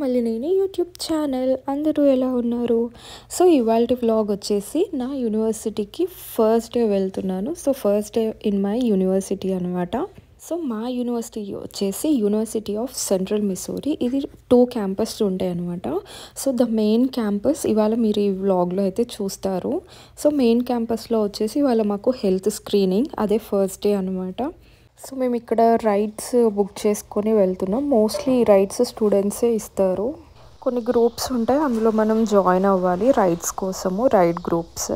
Malineni YouTube channel అందరూ ఎలా ఉన్నారు సో ఇవాళ వ్లాగ్ వచ్చేసి నా యూనివర్సిటీకి ఫస్ట్ డే వెళ్తున్నాను so first day in my university అనమాట సో మా యూనివర్సిటీ వచ్చేసి యూనివర్సిటీ ఆఫ్ సెంట్రల్ మిసోరీ ఇది టూ క్యాంపస్ ఉంటాయి అనమాట సో ద మెయిన్ క్యాంపస్ ఇవాళ మీరు ఈ వ్లాగ్లో అయితే చూస్తారు సో మెయిన్ క్యాంపస్లో వచ్చేసి ఇవాళ మాకు హెల్త్ స్క్రీనింగ్ అదే ఫస్ట్ డే అనమాట సో మేము ఇక్కడ రైడ్స్ బుక్ చేసుకొని వెళ్తున్నాం మోస్ట్లీ రైడ్స్ స్టూడెంట్సే ఇస్తారు కొన్ని గ్రూప్స్ ఉంటాయి అందులో మనం జాయిన్ అవ్వాలి రైడ్స్ కోసము రైడ్ గ్రూప్స్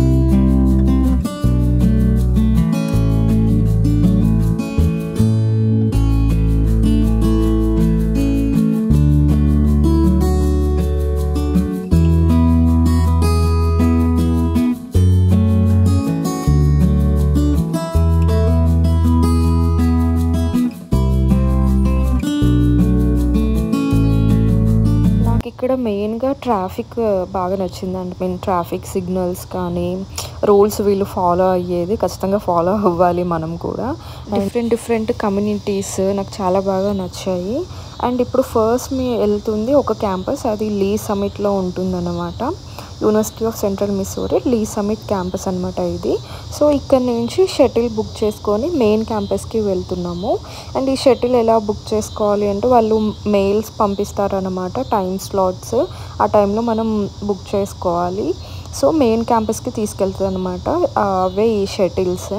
నాకు ఇక్కడ మెయిన్గా ట్రాఫిక్ బాగా నచ్చిందండి మీన్ ట్రాఫిక్ సిగ్నల్స్ కానీ రూల్స్ వీళ్ళు ఫాలో అయ్యేది ఖచ్చితంగా ఫాలో అవ్వాలి మనం కూడా డిఫరెంట్ డిఫరెంట్ కమ్యూనిటీస్ నాకు చాలా బాగా నచ్చాయి అండ్ ఇప్పుడు ఫస్ట్ మీ వెళ్తుంది ఒక క్యాంపస్ అది లీ సమిట్లో ఉంటుందన్నమాట university of central Missouri Lee Summit campus అనమాట ఇది సో ఇక్కడ నుంచి షటిల్ బుక్ చేసుకొని మెయిన్ క్యాంపస్కి వెళ్తున్నాము అండ్ ఈ షటిల్ ఎలా బుక్ చేసుకోవాలి అంటే వాళ్ళు మెయిల్స్ పంపిస్తారనమాట టైం స్లాట్స్ ఆ టైంలో మనం బుక్ చేసుకోవాలి సో మెయిన్ క్యాంపస్కి తీసుకెళ్తుంది అనమాట అవే ఈ షటిల్స్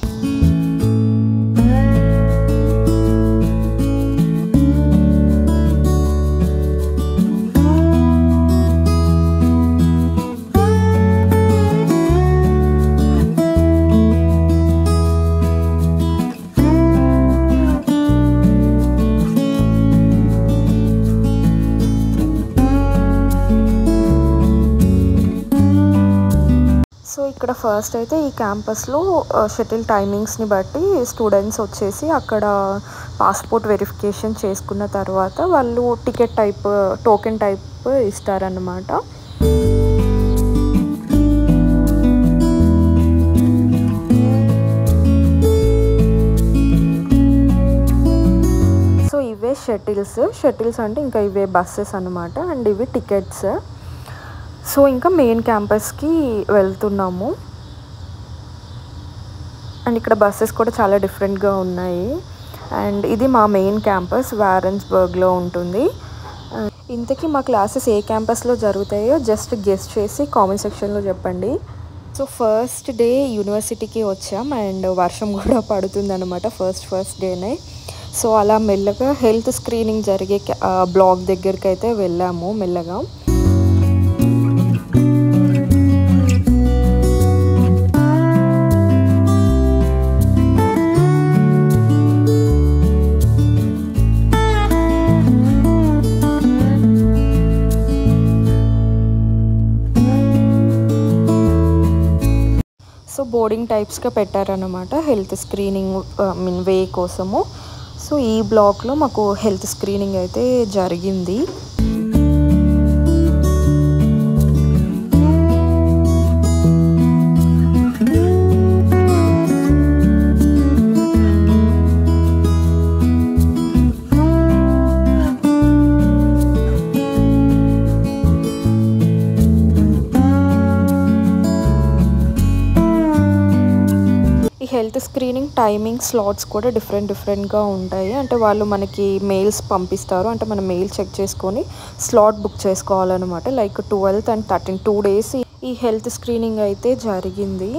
సో ఇక్కడ ఫస్ట్ అయితే ఈ క్యాంపస్లో షటిల్ టైమింగ్స్ని బట్టి స్టూడెంట్స్ వచ్చేసి అక్కడ పాస్పోర్ట్ వెరిఫికేషన్ చేసుకున్న తర్వాత వాళ్ళు టికెట్ టైప్ టోకెన్ టైప్ ఇస్తారన్నమాట సో ఇవే షటిల్స్ షటిల్స్ అంటే ఇంకా ఇవే బస్సెస్ అనమాట అండ్ ఇవి టికెట్స్ సో ఇంకా మెయిన్ క్యాంపస్కి వెళ్తున్నాము అండ్ ఇక్కడ బస్సెస్ కూడా చాలా డిఫరెంట్గా ఉన్నాయి అండ్ ఇది మా మెయిన్ క్యాంపస్ వారెన్స్బర్గ్లో ఉంటుంది ఇంతకీ మా క్లాసెస్ ఏ క్యాంపస్లో జరుగుతాయో జస్ట్ గెస్ట్ చేసి కామెంట్ సెక్షన్లో చెప్పండి సో ఫస్ట్ డే యూనివర్సిటీకి వచ్చాం అండ్ వర్షం కూడా పడుతుంది అనమాట ఫస్ట్ ఫస్ట్ డేనే సో అలా మెల్లగా హెల్త్ స్క్రీనింగ్ జరిగే బ్లాక్ దగ్గరికి అయితే వెళ్ళాము మెల్లగా సో బోర్డింగ్ టైప్స్గా పెట్టారనమాట హెల్త్ స్క్రీనింగ్ మీన్ వే కోసము సో ఈ బ్లాక్లో మాకు హెల్త్ స్క్రీనింగ్ అయితే జరిగింది ఈ హెల్త్ స్క్రీనింగ్ టైమింగ్ స్లాట్స్ కూడా డిఫరెంట్ డిఫరెంట్గా ఉంటాయి అంటే వాళ్ళు మనకి మెయిల్స్ పంపిస్తారు అంటే మనం మెయిల్ చెక్ చేసుకొని స్లాట్ బుక్ చేసుకోవాలన్నమాట like twelfth and thirteen two days ఈ హెల్త్ స్క్రీనింగ్ అయితే జరిగింది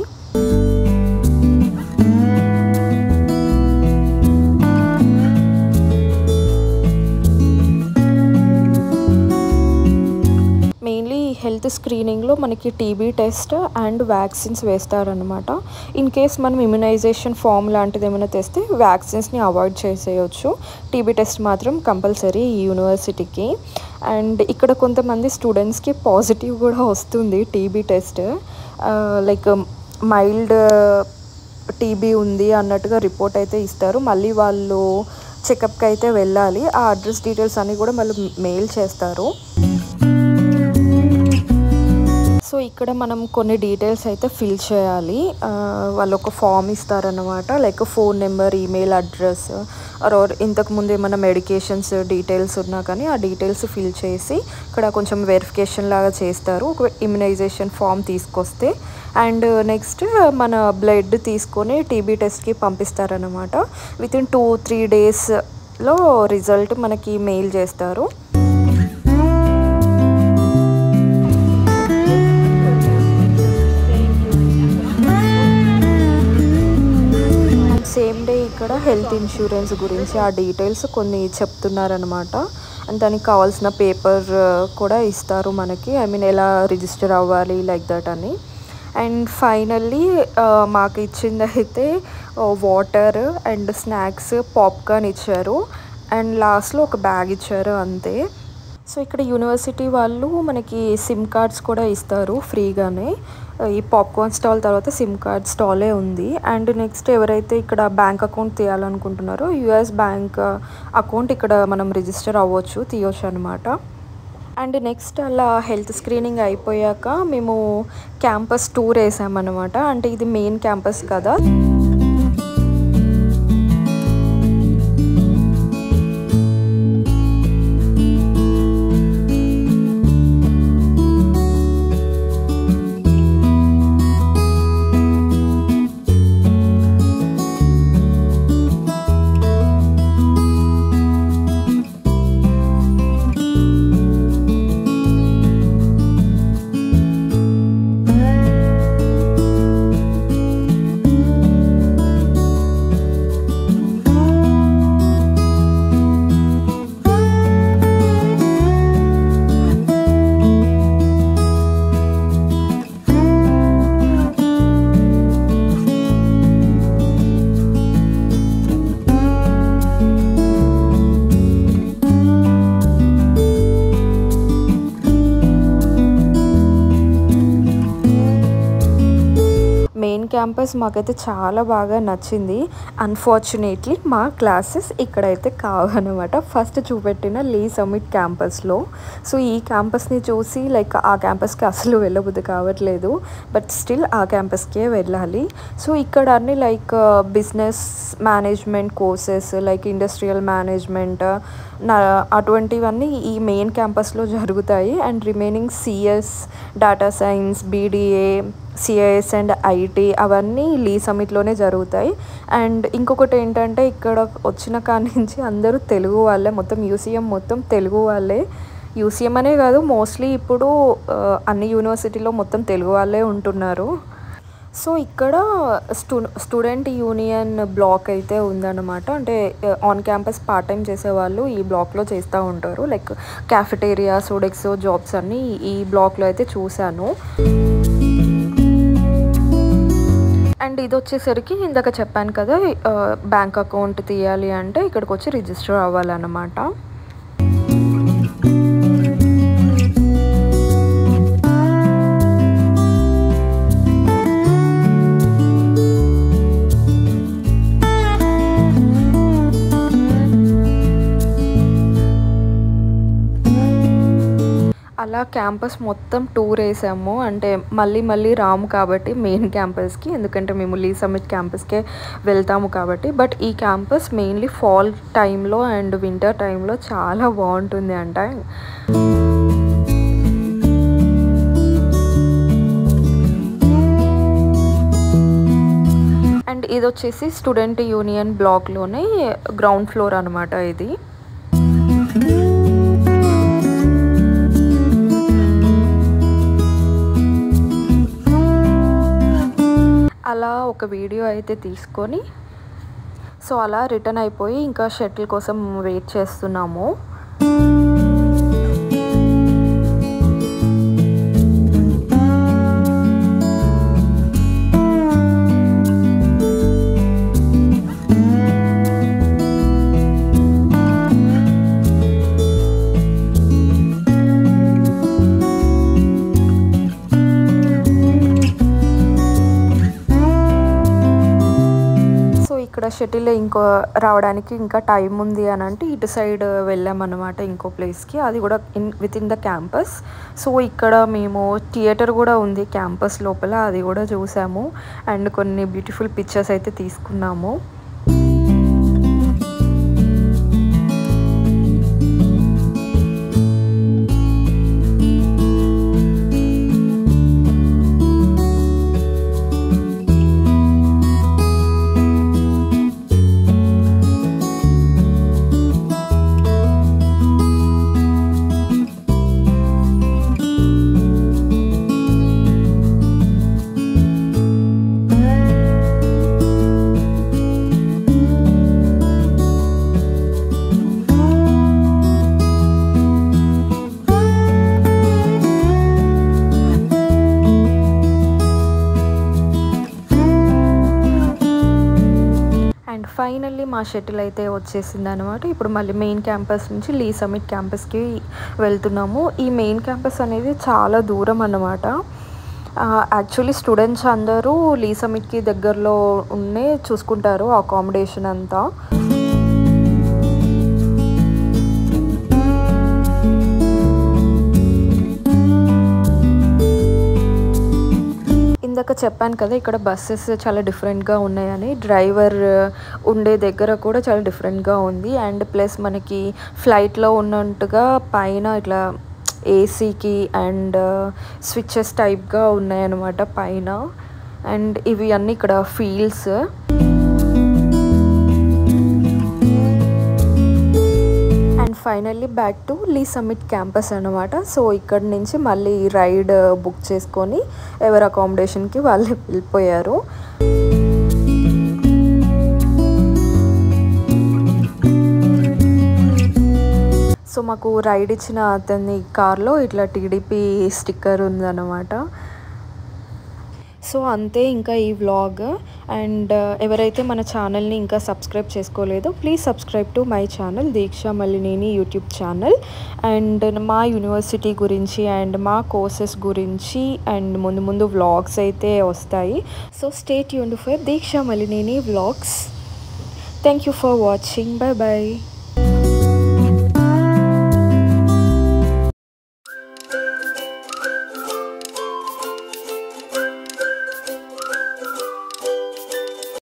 మెయిన్లీ హెల్త్ స్క్రీనింగ్లో మనకి టీబీ టెస్ట్ అండ్ వ్యాక్సిన్స్ వేస్తారనమాట ఇన్ కేస్ మనం ఇమ్యునైజేషన్ ఫామ్ లాంటిది ఏమైనా తెస్తే వ్యాక్సిన్స్ని అవాయిడ్ చేసేయచ్చు టీబీ టెస్ట్ మాత్రం కంపల్సరీ ఈ యూనివర్సిటీకి అండ్ ఇక్కడ కొంతమంది స్టూడెంట్స్కి పాజిటివ్ కూడా వస్తుంది TB test like mild TB ఉంది అన్నట్టుగా రిపోర్ట్ అయితే ఇస్తారు మళ్ళీ వాళ్ళు చెకప్కి అయితే వెళ్ళాలి ఆ అడ్రస్ డీటెయిల్స్ అన్నీ కూడా మళ్ళీ మెయిల్ చేస్తారు సో ఇక్కడ మనం కొన్ని డీటెయిల్స్ అయితే ఫిల్ చేయాలి ఆ, వాళ్ళు ఒక ఫామ్ ఇస్తారనమాట like phone number email address or ఇంతకు ముందు ఏమైనా మెడికేషన్స్ డీటెయిల్స్ ఉన్నా కానీ ఆ డీటెయిల్స్ ఫిల్ చేసి ఇక్కడ కొంచెం వెరిఫికేషన్ లాగా చేస్తారు ఒక ఇమ్యునైజేషన్ ఫామ్ తీసుకొస్తే అండ్ నెక్స్ట్ మన బ్లడ్ తీసుకొని టీబీ టెస్ట్కి పంపిస్తారనమాట విత్ ఇన్ టూ త్రీ డేస్లో రిజల్ట్ మనకి మెయిల్ చేస్తారు సేమ్ డే ఇక్కడ హెల్త్ ఇన్సూరెన్స్ గురించి ఆ డీటెయిల్స్ కొన్ని చెప్తున్నారనమాట అండ్ దానికి కావాల్సిన పేపర్ కూడా ఇస్తారు మనకి ఐ మీన్ ఎలా రిజిస్టర్ అవ్వాలి లైక్ దట్ అని అండ్ ఫైనల్లీ మాకు ఇచ్చింది అయితే వాటర్ అండ్ స్నాక్స్ పాప్కార్న్ ఇచ్చారు అండ్ లాస్ట్లో ఒక బ్యాగ్ ఇచ్చారు అంతే సో ఇక్కడ యూనివర్సిటీ వాళ్ళు మనకి సిమ్ కార్డ్స్ కూడా ఇస్తారు ఫ్రీగానే ఈ పాప్కార్న్ స్టాల్ తర్వాత సిమ్ కార్డ్ స్టాలే ఉంది అండ్ నెక్స్ట్ ఎవరైతే ఇక్కడ బ్యాంక్ అకౌంట్ తీయాలనుకుంటున్నారో యుఎస్ బ్యాంక్ అకౌంట్ ఇక్కడ మనం రిజిస్టర్ అవ్వచ్చు తీయొచ్చు అనమాట అండ్ నెక్స్ట్ అలా హెల్త్ స్క్రీనింగ్ అయిపోయాక మేము క్యాంపస్ టూర్ వేసామన్నమాట అంటే ఇది మెయిన్ క్యాంపస్ కదా మెయిన్ క్యాంపస్ మాకైతే చాలా బాగా నచ్చింది అన్ఫార్చునేట్లీ మా క్లాసెస్ ఇక్కడైతే కావన్నమాట ఫస్ట్ చూపెట్టిన లీ సమిట్ క్యాంపస్లో సో ఈ క్యాంపస్ని చూసి లైక్ ఆ క్యాంపస్కి అసలు వెళ్ళబుద్ధి కావట్లేదు బట్ స్టిల్ ఆ క్యాంపస్కే వెళ్ళాలి సో ఇక్కడ అన్ని like business management courses like industrial management నా అటువంటివన్నీ ఈ మెయిన్ క్యాంపస్లో జరుగుతాయి and remaining CS data science BDA CIS and IT అవన్నీ లీ సమిట్లోనే జరుగుతాయి అండ్ ఇంకొకటి ఏంటంటే ఇక్కడ వచ్చిన కాడి నుంచి అందరూ తెలుగు వాళ్ళే మొత్తం యూసీఎం మొత్తం తెలుగు వాళ్ళే యూసీఎం అనే కాదు మోస్ట్లీ ఇప్పుడు ఆ, అన్ని యూనివర్సిటీలో మొత్తం తెలుగు వాళ్ళే ఉంటున్నారు సో ఇక్కడ స్టూ స్టూడెంట్ యూనియన్ బ్లాక్ అయితే ఉందన్నమాట అంటే ఆన్ క్యాంపస్ పార్ట్ టైం చేసేవాళ్ళు ఈ బ్లాక్లో చేస్తూ ఉంటారు లైక్ క్యాఫెటేరియా సోడెక్సో జాబ్స్ అన్నీ ఈ బ్లాక్లో అయితే చూశాను అండ్ ఇది వచ్చేసరికి ఇందాక చెప్పాను కదా బ్యాంక్ అకౌంట్ తీయాలి అంటే ఇక్కడికి వచ్చి రిజిస్టర్ అవ్వాలన్నమాట అలా క్యాంపస్ మొత్తం టూర్ వేసాము అంటే మళ్ళీ మళ్ళీ రాము కాబట్టి మెయిన్ క్యాంపస్కి ఎందుకంటే మేము లీ సమిట్ క్యాంపస్కే వెళ్తాము కాబట్టి బట్ ఈ క్యాంపస్ మెయిన్లీ ఫాల్ టైంలో అండ్ వింటర్ టైంలో చాలా బాగుంటుంది అంట అండ్ ఇది వచ్చేసి స్టూడెంట్ యూనియన్ బ్లాక్లోనే గ్రౌండ్ ఫ్లోర్ అనమాట ఇది అలా ఒక వీడియో అయితే తీసుకొని సో అలా రిటర్న్ అయిపోయి ఇంకా షటిల్ కోసం వెయిట్ చేస్తున్నాము సో ఇక్కడ షటిల్ ఇంకో రావడానికి ఇంకా టైం ఉంది అని అంటే ఇటు సైడ్ వెళ్ళామన్నమాట ఇంకో ప్లేస్కి అది కూడా in with in the campus so ఇక్కడ మేము థియేటర్ కూడా ఉంది క్యాంపస్ లోపల అది కూడా చూసాము అండ్ కొన్ని బ్యూటిఫుల్ పిక్చర్స్ అయితే తీసుకున్నాము అండ్ ఫైనల్లీ మా షటిల్ అయితే వచ్చేసింది అనమాట ఇప్పుడు మళ్ళీ మెయిన్ క్యాంపస్ నుంచి లీ సమిట్ క్యాంపస్కి వెళ్తున్నాము ఈ మెయిన్ క్యాంపస్ అనేది చాలా దూరం అన్నమాట యాక్చువల్లీ స్టూడెంట్స్ అందరూ లీ సమిట్కి దగ్గరలో ఉన్నే చూసుకుంటారు అకామిడేషన్ అంతా ఇందాక చెప్పాను కదా ఇక్కడ బస్సెస్ చాలా డిఫరెంట్గా ఉన్నాయని డ్రైవర్ ఉండే దగ్గర కూడా చాలా డిఫరెంట్గా ఉంది అండ్ ప్లస్ మనకి ఫ్లైట్లో ఉన్నట్టుగా పైన ఇట్లా ఏసీకి అండ్ స్విచ్చెస్ టైప్గా ఉన్నాయన్నమాట పైన అండ్ ఇవి అన్నీ ఇక్కడ fields and finally back to Lee Summit campus అనమాట సో ఇక్కడ నుంచి మళ్ళీ రైడ్ బుక్ చేసుకొని ఎవరి అకామిడేషన్కి వాళ్ళు వెళ్ళిపోయారు సో మాకు రైడ్ ఇచ్చిన అతని కార్లో ఇట్లా టీడీపీ స్టిక్కర్ ఉందన్నమాట సో అంతే ఇంకా ఈ వ్లాగ్ అండ్ ఎవరైతే మన ఛానల్ని ఇంకా సబ్స్క్రైబ్ చేసుకోలేదో please subscribe to my channel Deeksha Mallineni YouTube channel and మా యూనివర్సిటీ గురించి అండ్ మా కోర్సెస్ గురించి అండ్ ముందు ముందు వ్లాగ్స్ అయితే వస్తాయి so stay tuned for Deeksha Mallineni vlogs thank you for watching bye bye